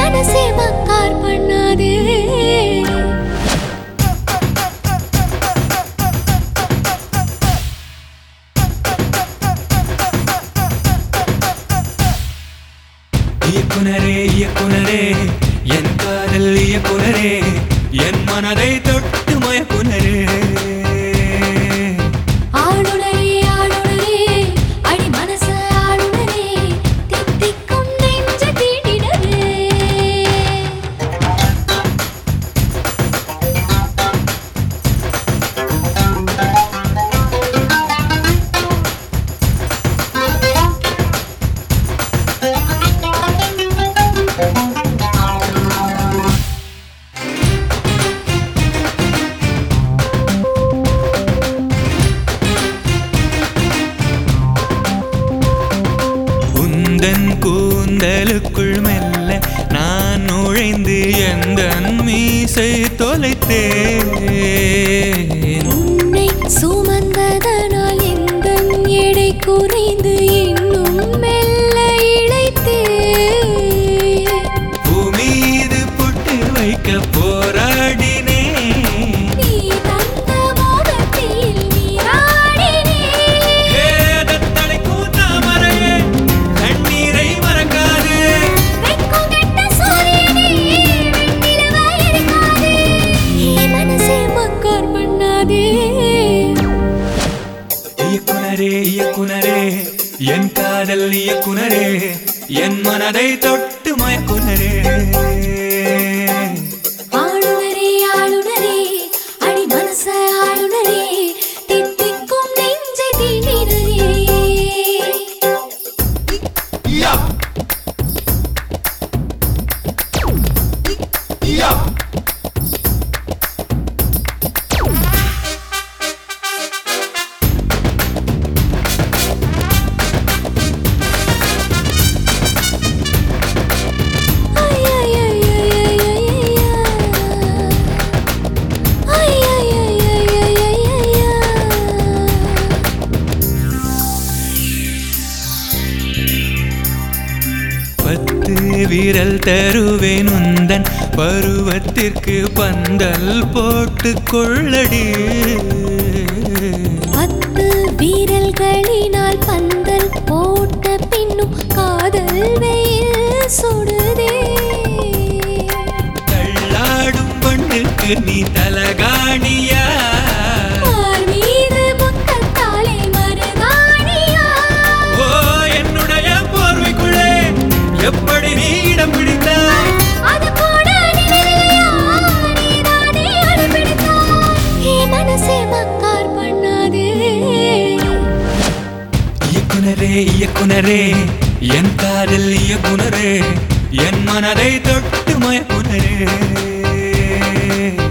மனசே மக்கார் பண்ணாதே இயக்குனரே இயக்குனரே என் காதல் இயக்குனரே என் மனதை தொட்டு மயக்குனரே ஆளுநரே ஆளுநரே அடி மனச ஆளுநரே தித்திக்கும் நெஞ்ச தீண்டினரே உந்தன் கூந்தலுக்குள் மெல்ல நான் நுழைந்து எந்த மீசை தொலைத்தேன் உன்னை சுமந்ததனால் எந்த எடை குறைந்து இன்னும் மெல்ல இழைத்தேன் பூமீது பொட்டு வைக்க போராடினேன் நீ தந்த மோகத்தில் நீராடினே ஏதத்தழைக்கும் தாமரையே, கண்ணீரை மறக்காதே வெட்கம் கெட்ட சூரியனே வெண்ணிலவா இருக்காதே என் மனசே மக்கார் பண்ணாதே இயக்குனரே இயக்குனரே என் காதல் இயக்குனரே என் மனதை தொட்டு மயக்குனரே ஆளுநரே ஆளுநரே அடி மனச ஆளுநரே தித்திக்கும் நெஞ்சை தீண்டினரே ay ay ay ay ay ay ay ay ay ay ay பத்து விரல் தருவேன் உந்தன் பருவத்திற்கு பந்தல் போட்டு கொள்ளடி பத்து வீரல்களினால் பந்தல் போட்ட பின்னும் காதல் வெயில் சுடுதே தள்ளாடும் பண்ணுக்கு நீ தலகாணியா மார் மீது முத்தத்தாலே மருதாணியா ஓ என்னுடைய போர்வைக்குள்ளே எப்படி நீ இடம் பிடித்தாய் அது கூட நினைவில்லையா நீதானே அனுப்பிடித்தாய் என் மனசே மக்கார் பண்ணாதே இயக்குனரே இயக்குனரே என் காதல் இயக்குனரே என் மனதை தொட்டு மயக்குனரே